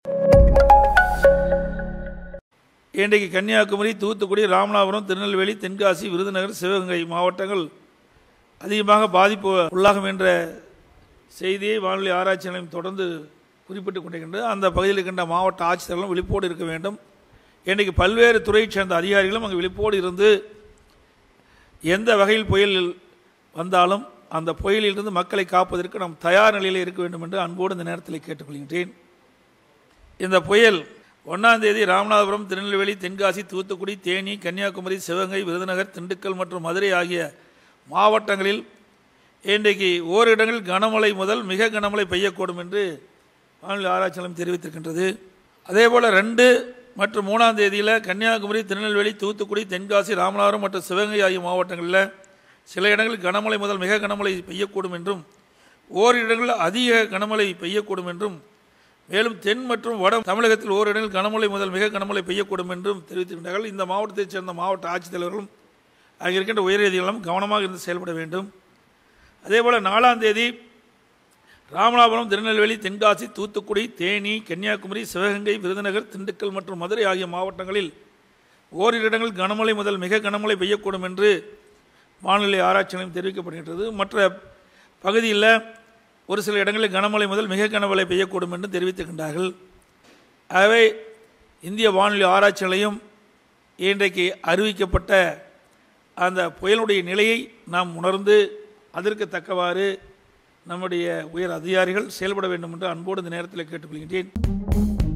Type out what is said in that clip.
இன்றைக்கு கன்னியாகுமரி தூத்துக்குடி ராமநாதபுரம் திருநெல்வேலி தென்காசி விருதுநகர் சிவகங்கை மாவட்டங்கள் அதிகமாக பாதிப்பு உள்ளாகும் என்ற செய்தியை வானொலி ஆராய்ச்சி நிலையம் தொடர்ந்து குறிப்பிட்டு கொண்டிருக்கின்றது அந்த பகுதியில் இருக்கின்ற மாவட்ட ஆட்சித்தர்களும் விழிப்போடு இருக்க வேண்டும் இன்றைக்கு பல்வேறு துறையைச் சேர்ந்த அதிகாரிகளும் அங்கு விழிப்போடு இருந்து எந்த வகையில் புயல் வந்தாலும் அந்த புயலிலிருந்து மக்களை காப்பதற்கு நாம் தயார் நிலையில் இருக்க வேண்டும் என்று அன்போடு இந்த நேரத்தில் கேட்டுக்கொள்கின்றேன் இந்த புயல் ஒன்றாம் தேதி ராமநாதபுரம் திருநெல்வேலி தென்காசி தூத்துக்குடி தேனி கன்னியாகுமரி சிவகங்கை விருதுநகர் திண்டுக்கல் மற்றும் மதுரை ஆகிய மாவட்டங்களில் இன்றைக்கு ஓரிடங்களில் கனமழை முதல் மிக கனமழை பெய்யக்கூடும் என்று வானிலை ஆராய்ச்சி நிலையம் தெரிவித்திருக்கின்றது அதேபோல் ரெண்டு மற்றும் மூணாம் தேதியில் கன்னியாகுமரி திருநெல்வேலி தூத்துக்குடி தென்காசி ராமநாதபுரம் மற்றும் சிவகங்கை ஆகிய மாவட்டங்களில் சில இடங்களில் கனமழை முதல் மிக கனமழை பெய்யக்கூடும் என்றும் ஓரிடங்களில் அதிக கனமழை பெய்யக்கூடும் என்றும் மேலும் தென் மற்றும் வட தமிழகத்தில் ஓரிடங்களில் கனமழை முதல் மிக கனமழை பெய்யக்கூடும் என்றும் தெரிவித்திருக்கிறார்கள் இந்த மாவட்டத்தைச் சேர்ந்த மாவட்ட ஆட்சித்தலைவர்களும் அங்கே இருக்கின்ற உயரதிகளும் கவனமாக இருந்து செயல்பட வேண்டும் அதேபோல் நாலாம் தேதி ராமநாதபுரம் திருநெல்வேலி தென்காசி தூத்துக்குடி தேனி கன்னியாகுமரி சிவகங்கை விருதுநகர் திண்டுக்கல் மற்றும் மதுரை ஆகிய மாவட்டங்களில் ஓரிரு இடங்களில் கனமழை முதல் மிக கனமழை பெய்யக்கூடும் என்று வானிலை ஆராய்ச்சி நிலையம் தெரிவிக்கப்படுகின்றது மற்ற பகுதியில் ஒரு சில இடங்களில் கனமழை முதல் மிக கனமழை பெய்யக்கூடும் என்று தெரிவித்திருக்கின்றார்கள் ஆகவே இந்திய வானிலை ஆராய்ச்சி நிலையம் இன்றைக்கு அறிவிக்கப்பட்ட அந்த புயலுடைய நிலையை நாம் உணர்ந்து அதற்கு தக்கவாறு நம்முடைய உயர் அதிகாரிகள் செயல்பட வேண்டும் என்று அன்போடு இந்த நேரத்தில் கேட்டுக்கொள்கின்றேன்